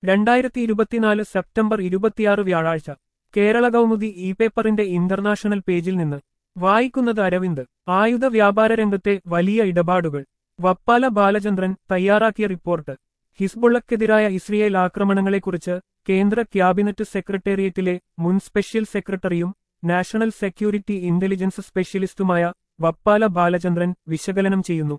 രണ്ടായിരത്തി ഇരുപത്തിനാല് സെപ്റ്റംബർ ഇരുപത്തിയാറ് വ്യാഴാഴ്ച കേരള കൗമുദി ഇ പേപ്പറിന്റെ ഇന്റർനാഷണൽ പേജിൽ നിന്ന് വായിക്കുന്നത് അരവിന്ദ് ആയുധ വ്യാപാര രംഗത്തെ വലിയ ഇടപാടുകൾ വപ്പാല ബാലചന്ദ്രൻ തയ്യാറാക്കിയ റിപ്പോർട്ട് ഹിസ്ബുള്ളക്കെതിരായ ഇസ്രയേൽ ആക്രമണങ്ങളെക്കുറിച്ച് കേന്ദ്ര ക്യാബിനറ്റ് സെക്രട്ടേറിയറ്റിലെ മുൻ സ്പെഷ്യൽ സെക്രട്ടറിയും നാഷണൽ സെക്യൂരിറ്റി ഇന്റലിജൻസ് സ്പെഷ്യലിസ്റ്റുമായ വപ്പാല ബാലചന്ദ്രൻ വിശകലനം ചെയ്യുന്നു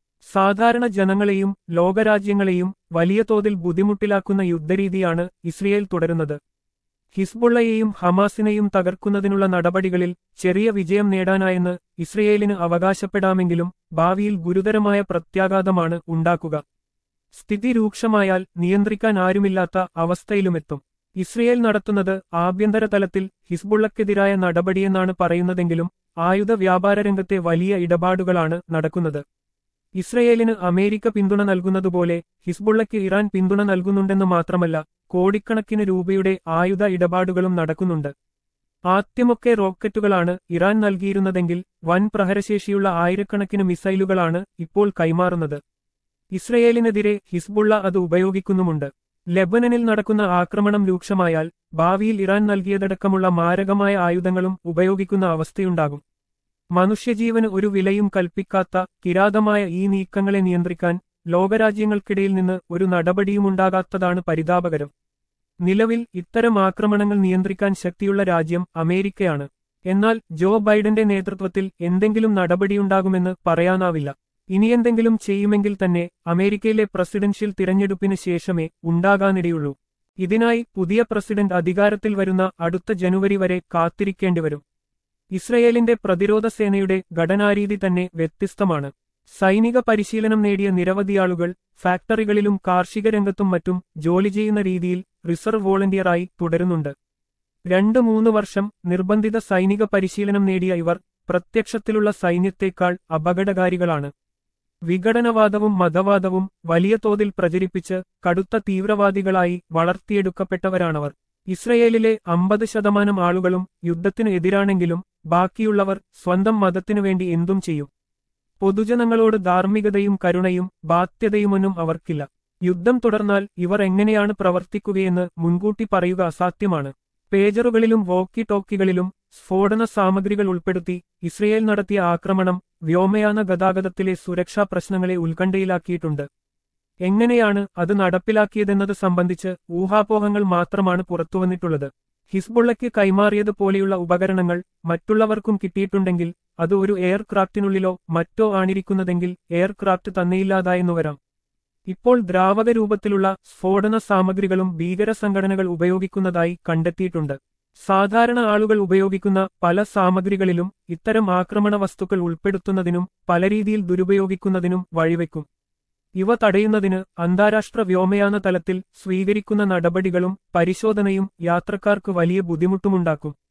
സാധാരണ ജനങ്ങളെയും ലോകരാജ്യങ്ങളെയും വലിയ തോതിൽ ബുദ്ധിമുട്ടിലാക്കുന്ന യുദ്ധരീതിയാണ് ഇസ്രയേൽ തുടരുന്നത് ഹിസ്ബുള്ളയെയും ഹമാസിനെയും തകർക്കുന്നതിനുള്ള നടപടികളിൽ ചെറിയ വിജയം നേടാനായെന്ന് ഇസ്രയേലിന് അവകാശപ്പെടാമെങ്കിലും ഭാവിയിൽ ഗുരുതരമായ പ്രത്യാഘാതമാണ് ഉണ്ടാക്കുക സ്ഥിതി രൂക്ഷമായാൽ നിയന്ത്രിക്കാൻ ആരുമില്ലാത്ത അവസ്ഥയിലുമെത്തും ഇസ്രയേൽ നടത്തുന്നത് ആഭ്യന്തര തലത്തിൽ ഹിസ്ബുള്ളക്കെതിരായ നടപടിയെന്നാണ് പറയുന്നതെങ്കിലും ആയുധ വ്യാപാര രംഗത്തെ വലിയ ഇടപാടുകളാണ് നടക്കുന്നത് ഇസ്രയേലിന് അമേരിക്ക പിന്തുണ നൽകുന്നതുപോലെ ഹിസ്ബുള്ളയ്ക്ക് ഇറാൻ പിന്തുണ നൽകുന്നുണ്ടെന്ന് മാത്രമല്ല കോടിക്കണക്കിന് രൂപയുടെ ആയുധ ഇടപാടുകളും നടക്കുന്നുണ്ട് ആദ്യമൊക്കെ റോക്കറ്റുകളാണ് ഇറാൻ നൽകിയിരുന്നതെങ്കിൽ വൻ പ്രഹരശേഷിയുള്ള ആയിരക്കണക്കിന് മിസൈലുകളാണ് ഇപ്പോൾ കൈമാറുന്നത് ഇസ്രയേലിനെതിരെ ഹിസ്ബുള്ള അത് ഉപയോഗിക്കുന്നുമുണ്ട് ലെബനനിൽ നടക്കുന്ന ആക്രമണം രൂക്ഷമായാൽ ഭാവിയിൽ ഇറാൻ നൽകിയതടക്കമുള്ള മാരകമായ ആയുധങ്ങളും ഉപയോഗിക്കുന്ന അവസ്ഥയുണ്ടാകും മനുഷ്യജീവന് ഒരു വിലയും കൽപ്പിക്കാത്ത കിരാതമായ ഈ നീക്കങ്ങളെ നിയന്ത്രിക്കാൻ ലോകരാജ്യങ്ങൾക്കിടയിൽ നിന്ന് ഒരു നടപടിയുമുണ്ടാകാത്തതാണ് പരിതാപകരം നിലവിൽ ഇത്തരം ആക്രമണങ്ങൾ നിയന്ത്രിക്കാൻ ശക്തിയുള്ള രാജ്യം അമേരിക്കയാണ് എന്നാൽ ജോ ബൈഡന്റെ നേതൃത്വത്തിൽ എന്തെങ്കിലും നടപടിയുണ്ടാകുമെന്ന് പറയാനാവില്ല ഇനിയെന്തെങ്കിലും ചെയ്യുമെങ്കിൽ തന്നെ അമേരിക്കയിലെ പ്രസിഡൻഷ്യൽ തിരഞ്ഞെടുപ്പിന് ശേഷമേ ഉണ്ടാകാനിടയുള്ളൂ ഇതിനായി പുതിയ പ്രസിഡന്റ് അധികാരത്തിൽ വരുന്ന അടുത്ത ജനുവരി വരെ കാത്തിരിക്കേണ്ടിവരും ഇസ്രയേലിന്റെ പ്രതിരോധ സേനയുടെ ഘടനാരീതി തന്നെ വ്യത്യസ്തമാണ് സൈനിക പരിശീലനം നേടിയ നിരവധിയാളുകൾ ഫാക്ടറികളിലും കാർഷിക രംഗത്തും മറ്റും ജോലി ചെയ്യുന്ന രീതിയിൽ റിസർവ് വോളണ്ടിയറായി തുടരുന്നുണ്ട് രണ്ട് മൂന്ന് വർഷം നിർബന്ധിത സൈനിക പരിശീലനം നേടിയ ഇവർ പ്രത്യക്ഷത്തിലുള്ള സൈന്യത്തേക്കാൾ അപകടകാരികളാണ് വിഘടനവാദവും മതവാദവും വലിയ തോതിൽ പ്രചരിപ്പിച്ച് കടുത്ത തീവ്രവാദികളായി വളർത്തിയെടുക്കപ്പെട്ടവരാണവർ ഇസ്രയേലിലെ അമ്പത് ശതമാനം ആളുകളും യുദ്ധത്തിനു എതിരാണെങ്കിലും ബാക്കിയുള്ളവർ സ്വന്തം മതത്തിനു വേണ്ടി എന്തും ചെയ്യും പൊതുജനങ്ങളോട് ധാർമ്മികതയും കരുണയും ബാധ്യതയുമൊന്നും അവർക്കില്ല യുദ്ധം തുടർന്നാൽ ഇവർ എങ്ങനെയാണ് പ്രവർത്തിക്കുകയെന്ന് മുൻകൂട്ടി പറയുക അസാധ്യമാണ് പേജറുകളിലും വോക്കി ടോക്കികളിലും സ്ഫോടന സാമഗ്രികൾ ഉൾപ്പെടുത്തി ഇസ്രയേൽ നടത്തിയ ആക്രമണം വ്യോമയാന ഗതാഗതത്തിലെ സുരക്ഷാ പ്രശ്നങ്ങളെ ഉത്കണ്ഠയിലാക്കിയിട്ടുണ്ട് എങ്ങനെയാണ് അത് നടപ്പിലാക്കിയതെന്നത് സംബന്ധിച്ച് ഊഹാപോഹങ്ങൾ മാത്രമാണ് പുറത്തുവന്നിട്ടുള്ളത് ഹിസ്ബുള്ളയ്ക്ക് കൈമാറിയതുപോലെയുള്ള ഉപകരണങ്ങൾ മറ്റുള്ളവർക്കും കിട്ടിയിട്ടുണ്ടെങ്കിൽ അത് ഒരു എയർക്രാഫ്റ്റിനുള്ളിലോ മറ്റോ ആണിരിക്കുന്നതെങ്കിൽ എയർക്രാഫ്റ്റ് തന്നെയില്ലാതായെന്നു വരാം ഇപ്പോൾ ദ്രാവക രൂപത്തിലുള്ള സ്ഫോടന സാമഗ്രികളും ഭീകര സംഘടനകൾ ഉപയോഗിക്കുന്നതായി കണ്ടെത്തിയിട്ടുണ്ട് സാധാരണ ആളുകൾ ഉപയോഗിക്കുന്ന പല സാമഗ്രികളിലും ഇത്തരം ആക്രമണ വസ്തുക്കൾ ഉൾപ്പെടുത്തുന്നതിനും പല രീതിയിൽ ദുരുപയോഗിക്കുന്നതിനും വഴിവെക്കും ഇവ തടയുന്നതിന് അന്താരാഷ്ട്ര വ്യോമയാന തലത്തിൽ സ്വീകരിക്കുന്ന നടപടികളും പരിശോധനയും യാത്രക്കാർക്ക് വലിയ ബുദ്ധിമുട്ടുമുണ്ടാക്കും